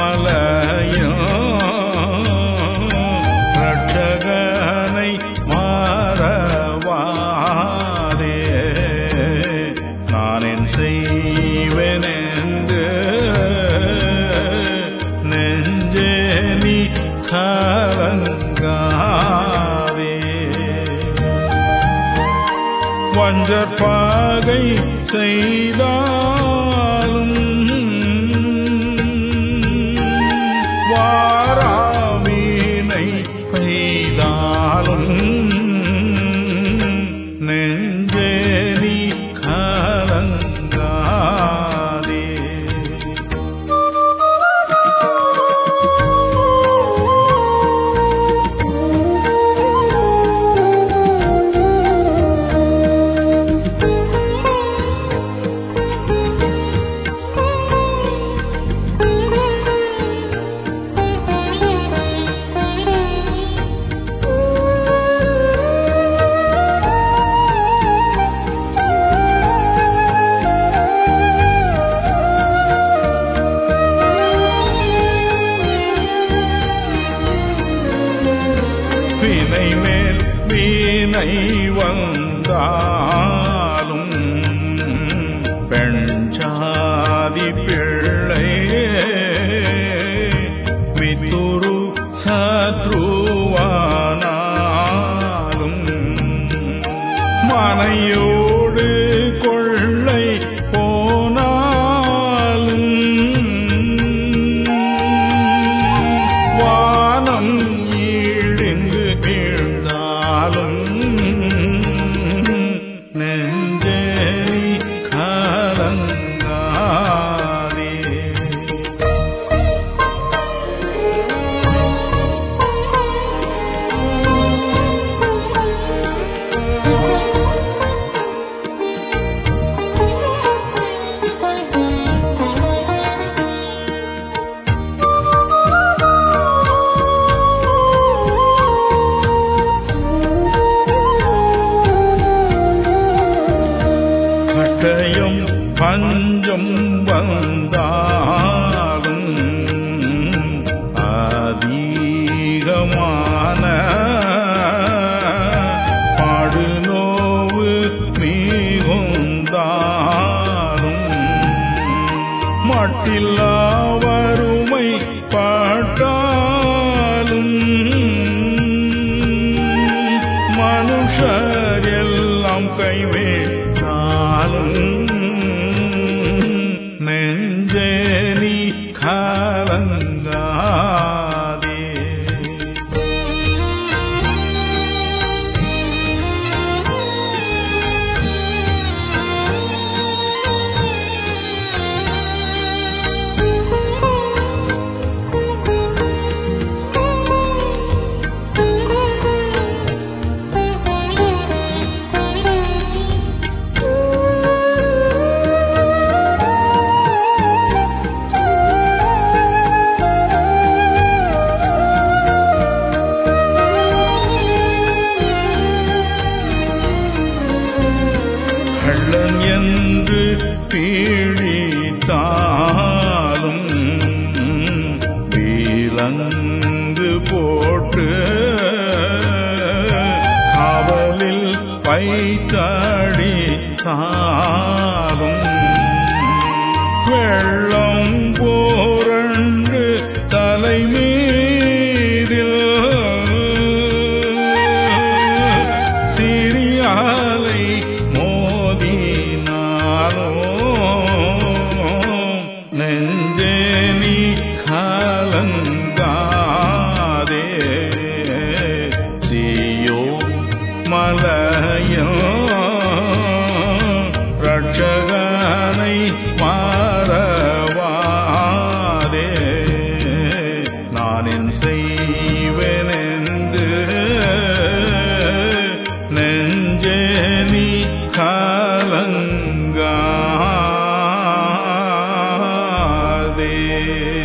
மலையும் ரட்சகனை மாறவாதே நான் என் செய்வேன் என்று நெஞ்சே நீ கலங்காதே வஞ்சற்பாகை செய்தாலும் வாராமீனை பெய்தாலும் நெஞ்சே நீ கலங்காதே வினை மேல் வீணை வந்தாலும் பெண் சாதி பிள்ளை மித்துரு சத்ருவானாலும் மனையோடு கொள்ளை போனாலும் வானம் இழிந்து வீழ்ந்தாலும் நெஞ்சே கலங்காதே கட்டயம் பஞ்சம் வந்தாலும் அதிகமான பாடுநோவு மிகுந்தாலும் மட்டில்லா வறுமை பாட்டாலும் மனுஷர் எல்லாம் கைவிட்டாலும் நெஞ்சே நீ கலங்காதே கள்ளன் என்று பீழித்தாலும் வீலங்கு போட்டு காவலில் பைத்தடித்தாலும் வெள்ளம் போரண்டு தலைமீதில் சிறியாலை மோதினாலோ நெஞ்சே நீ கலங்காதே சியோ மலையோ ரட்சகனை மாறவாதே நான் என் செய்வேன் என்று நெஞ்சே நீ கலங்காதே